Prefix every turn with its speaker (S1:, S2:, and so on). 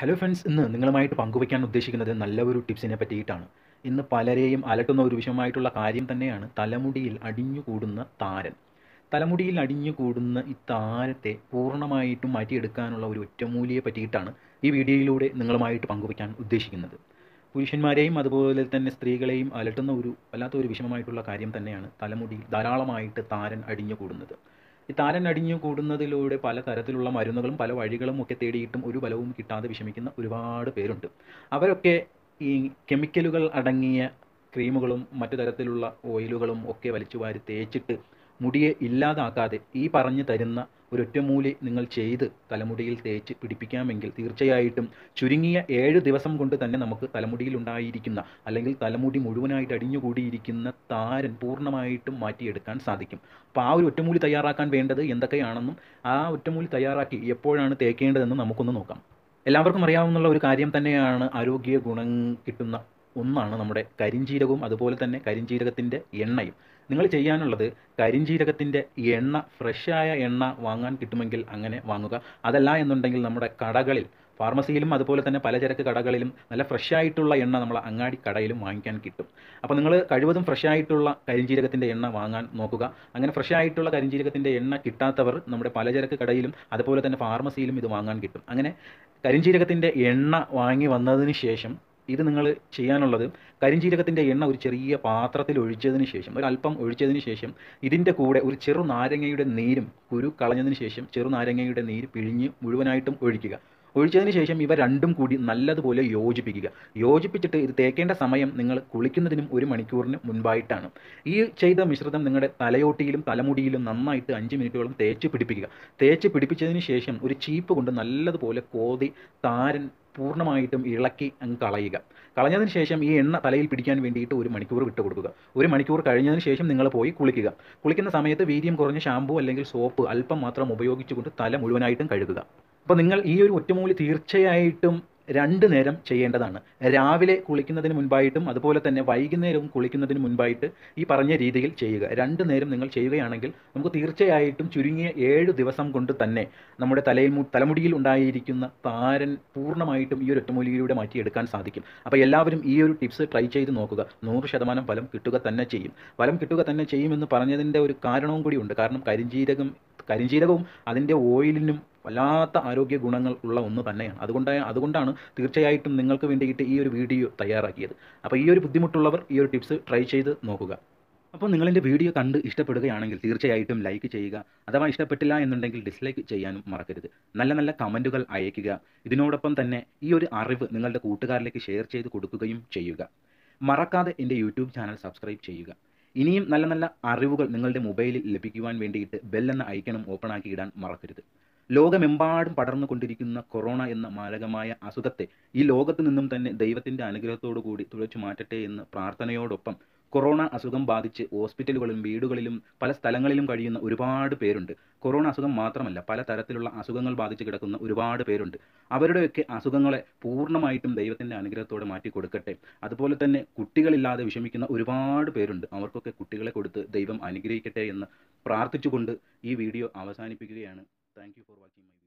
S1: hello friends ഇന്ന് നിങ്ങളുമായിട്ട് പങ്കുവയ്ക്കാൻ ഉദ്ദേശിക്കുന്നത് നല്ല ഒരു ടിപ്സിനെ പറ്റിയിട്ടാണ് ഇന്ന് പലരെയും അലട്ടുന്ന ഒരു വിഷയമായിട്ടുള്ള കാര്യം തന്നെയാണ് തലമുടിയിൽ അടിഞ്ഞുകൂടുന്ന താരൻ തലമുടിയിൽ അടിഞ്ഞുകൂടുന്ന ഈ താരത്തെ പൂർണ്ണമായിട്ടും മാറ്റിയെടുക്കാനുള്ള ഒരു ഒറ്റമൂലിയെ പറ്റിയിട്ടാണ് ഈ വീഡിയോയിലൂടെ നിങ്ങളുമായിട്ട് പങ്കുവയ്ക്കാൻ ഉദ്ദേശിക്കുന്നത് പുരുഷന്മാരെയും അതുപോലെ തന്നെ സ്ത്രീകളെയും അലട്ടുന്ന ഒരു വല്ലാത്ത ഒരു വിഷമമായിട്ടുള്ള കാര്യം തന്നെയാണ് തലമുടിയിൽ ധാരാളമായിട്ട് താരൻ അടിഞ്ഞുകൂടുന്നത് ഈ താരൻ അടിഞ്ഞു കൂടുന്നതിലൂടെ പല തരത്തിലുള്ള മരുന്നുകളും പല വഴികളും ഒക്കെ തേടിയിട്ടും ഒരു ഫലവും കിട്ടാതെ വിഷമിക്കുന്ന ഒരുപാട് പേരുണ്ട് അവരൊക്കെ ഈ കെമിക്കലുകൾ അടങ്ങിയ ക്രീമുകളും മറ്റു തരത്തിലുള്ള ഓയിലുകളും ഒക്കെ വലിച്ചു വാരി തേച്ചിട്ട് മുടിയെ ഇല്ലാതാക്കാതെ ഈ പറഞ്ഞു തരുന്ന ഒരു ഒറ്റമൂലി നിങ്ങൾ ചെയ്ത് തലമുടിയിൽ തേച്ച് പിടിപ്പിക്കാമെങ്കിൽ തീർച്ചയായിട്ടും ചുരുങ്ങിയ ഏഴ് ദിവസം കൊണ്ട് തന്നെ നമുക്ക് തലമുടിയിൽ ഉണ്ടായിരിക്കുന്ന അല്ലെങ്കിൽ തലമുടി മുഴുവനായിട്ട് അടിഞ്ഞുകൂടിയിരിക്കുന്ന താരൻ പൂർണ്ണമായിട്ടും മാറ്റിയെടുക്കാൻ സാധിക്കും അപ്പോൾ ആ ഒരു ഒറ്റമൂലി തയ്യാറാക്കാൻ വേണ്ടത് എന്തൊക്കെയാണെന്നും ആ ഒറ്റമൂലി തയ്യാറാക്കി എപ്പോഴാണ് തേക്കേണ്ടതെന്നും നമുക്കൊന്ന് നോക്കാം എല്ലാവർക്കും അറിയാവുന്ന ഒരു കാര്യം തന്നെയാണ് ആരോഗ്യ ഗുണം കിട്ടുന്ന ഒന്നാണ് നമ്മുടെ കരിഞ്ജീരകവും അതുപോലെ തന്നെ കരിഞ്ജീരകത്തിൻ്റെ എണ്ണയും നിങ്ങൾ ചെയ്യാനുള്ളത് കരിഞ്ജീരകത്തിൻ്റെ എണ്ണ ഫ്രഷായ എണ്ണ വാങ്ങാൻ കിട്ടുമെങ്കിൽ അങ്ങനെ വാങ്ങുക അതല്ല എന്നുണ്ടെങ്കിൽ നമ്മുടെ കടകളിൽ ഫാർമസിയിലും അതുപോലെ തന്നെ പലചരക്ക് കടകളിലും നല്ല ഫ്രഷ് ആയിട്ടുള്ള എണ്ണ നമ്മൾ അങ്ങാടി കടയിലും വാങ്ങിക്കാൻ കിട്ടും അപ്പോൾ നിങ്ങൾ കഴിവതും ഫ്രഷ് ആയിട്ടുള്ള കരിഞ്ജീരകത്തിൻ്റെ എണ്ണ വാങ്ങാൻ നോക്കുക അങ്ങനെ ഫ്രഷ് ആയിട്ടുള്ള കരിഞ്ജീരകത്തിൻ്റെ എണ്ണ കിട്ടാത്തവർ നമ്മുടെ പലചരക്ക് കടയിലും അതുപോലെ തന്നെ ഫാർമസിയിലും ഇത് വാങ്ങാൻ കിട്ടും അങ്ങനെ കരിഞ്ജീരകത്തിൻ്റെ എണ്ണ വാങ്ങി വന്നതിന് ശേഷം ഇത് നിങ്ങൾ ചെയ്യാനുള്ളത് കരിഞ്ജീരകത്തിൻ്റെ എണ്ണ ഒരു ചെറിയ പാത്രത്തിൽ ഒഴിച്ചതിന് ശേഷം ഒരു അല്പം ഒഴിച്ചതിന് ശേഷം ഇതിൻ്റെ കൂടെ ഒരു ചെറു നാരങ്ങയുടെ നീരും കുരു കളഞ്ഞതിന് ശേഷം ചെറു നാരങ്ങയുടെ നീര് പിഴിഞ്ഞ് മുഴുവനായിട്ടും ഒഴിക്കുക ഒഴിച്ചതിന് ശേഷം ഇവ രണ്ടും കൂടി നല്ലതുപോലെ യോജിപ്പിക്കുക യോജിപ്പിച്ചിട്ട് ഇത് തേക്കേണ്ട സമയം നിങ്ങൾ കുളിക്കുന്നതിനും ഒരു മണിക്കൂറിന് മുൻപായിട്ടാണ് ഈ ചെയ്ത മിശ്രിതം നിങ്ങളുടെ തലയോട്ടിയിലും തലമുടിയിലും നന്നായിട്ട് അഞ്ച് മിനിറ്റോളം തേച്ച് പിടിപ്പിക്കുക തേച്ച് പിടിപ്പിച്ചതിന് ശേഷം ഒരു ചീപ്പ് കൊണ്ട് നല്ലതുപോലെ കോതി താരൻ പൂർണ്ണമായിട്ടും ഇളക്കി അങ്ങ് കളയുക കളഞ്ഞതിന് ശേഷം ഈ എണ്ണ തലയിൽ പിടിക്കാൻ വേണ്ടിയിട്ട് ഒരു മണിക്കൂർ വിട്ട് കൊടുക്കുക ഒരു മണിക്കൂർ കഴിഞ്ഞതിന് ശേഷം നിങ്ങൾ പോയി കുളിക്കുക കുളിക്കുന്ന സമയത്ത് വീര്യം കുറഞ്ഞ ഷാമ്പു അല്ലെങ്കിൽ സോപ്പ് അല്പം മാത്രം ഉപയോഗിച്ചുകൊണ്ട് തല മുഴുവനായിട്ടും കഴുകുക അപ്പോൾ നിങ്ങൾ ഈ ഒരു ഒറ്റമൂലി തീർച്ചയായിട്ടും രണ്ട് നേരം ചെയ്യേണ്ടതാണ് രാവിലെ കുളിക്കുന്നതിന് മുൻപായിട്ടും അതുപോലെ തന്നെ വൈകുന്നേരവും കുളിക്കുന്നതിന് മുൻപായിട്ട് ഈ പറഞ്ഞ രീതിയിൽ ചെയ്യുക രണ്ട് നേരം നിങ്ങൾ ചെയ്യുകയാണെങ്കിൽ നമുക്ക് തീർച്ചയായിട്ടും ചുരുങ്ങിയ ഏഴ് ദിവസം കൊണ്ട് തന്നെ നമ്മുടെ തലയിൽ തലമുടിയിൽ ഉണ്ടായിരിക്കുന്ന താരൻ പൂർണ്ണമായിട്ടും ഈ ഒരു ഒറ്റമൂലിയിലൂടെ മാറ്റിയെടുക്കാൻ സാധിക്കും അപ്പോൾ എല്ലാവരും ഈ ഒരു ടിപ്സ് ട്രൈ ചെയ്ത് നോക്കുക നൂറ് ശതമാനം ഫലം കിട്ടുക തന്നെ ചെയ്യും ഫലം കിട്ടുക തന്നെ ചെയ്യുമെന്ന് പറഞ്ഞതിൻ്റെ ഒരു കാരണവും കൂടിയുണ്ട് കാരണം കരിഞ്ജീരകം കരിഞ്ജീരകവും അതിൻ്റെ ഓയിലിനും വല്ലാത്ത ആരോഗ്യ ഗുണങ്ങൾ ഉള്ള ഒന്ന് തന്നെയാണ് അതുകൊണ്ട് അതുകൊണ്ടാണ് തീർച്ചയായിട്ടും നിങ്ങൾക്ക് വേണ്ടിയിട്ട് ഈ ഒരു വീഡിയോ തയ്യാറാക്കിയത് അപ്പോൾ ഈ ഒരു ബുദ്ധിമുട്ടുള്ളവർ ഈ ഒരു ടിപ്സ് ട്രൈ ചെയ്ത് നോക്കുക അപ്പോൾ നിങ്ങളെൻ്റെ വീഡിയോ കണ്ട് ഇഷ്ടപ്പെടുകയാണെങ്കിൽ തീർച്ചയായിട്ടും ലൈക്ക് ചെയ്യുക അഥവാ ഇഷ്ടപ്പെട്ടില്ല എന്നുണ്ടെങ്കിൽ ഡിസ്ലൈക്ക് ചെയ്യാനും മറക്കരുത് നല്ല നല്ല കമൻറ്റുകൾ അയയ്ക്കുക ഇതിനോടൊപ്പം തന്നെ ഈ ഒരു അറിവ് നിങ്ങളുടെ കൂട്ടുകാരിലേക്ക് ഷെയർ ചെയ്ത് കൊടുക്കുകയും ചെയ്യുക മറക്കാതെ എൻ്റെ യൂട്യൂബ് ചാനൽ സബ്സ്ക്രൈബ് ചെയ്യുക ഇനിയും നല്ല നല്ല അറിവുകൾ നിങ്ങളുടെ മൊബൈലിൽ ലഭിക്കുവാൻ വേണ്ടിയിട്ട് ബെല്ലെന്ന ഐക്കണും ഓപ്പൺ ആക്കി ഇടാൻ മറക്കരുത് ലോകമെമ്പാടും പടർന്നുകൊണ്ടിരിക്കുന്ന കൊറോണ എന്ന മാരകമായ അസുഖത്തെ ഈ ലോകത്ത് നിന്നും തന്നെ ദൈവത്തിൻ്റെ അനുഗ്രഹത്തോടു കൂടി തുളച്ചു മാറ്റട്ടെ എന്ന് പ്രാർത്ഥനയോടൊപ്പം കൊറോണ അസുഖം ബാധിച്ച് ഹോസ്പിറ്റലുകളിലും വീടുകളിലും പല സ്ഥലങ്ങളിലും കഴിയുന്ന ഒരുപാട് പേരുണ്ട് കൊറോണ അസുഖം മാത്രമല്ല പല തരത്തിലുള്ള അസുഖങ്ങൾ ബാധിച്ച് കിടക്കുന്ന ഒരുപാട് പേരുണ്ട് അവരുടെയൊക്കെ അസുഖങ്ങളെ പൂർണ്ണമായിട്ടും ദൈവത്തിൻ്റെ അനുഗ്രഹത്തോടെ മാറ്റി കൊടുക്കട്ടെ അതുപോലെ തന്നെ കുട്ടികളില്ലാതെ വിഷമിക്കുന്ന ഒരുപാട് പേരുണ്ട് അവർക്കൊക്കെ കുട്ടികളെ കൊടുത്ത് ദൈവം അനുഗ്രഹിക്കട്ടെ എന്ന് പ്രാർത്ഥിച്ചുകൊണ്ട് ഈ വീഡിയോ അവസാനിപ്പിക്കുകയാണ് thank you for watching my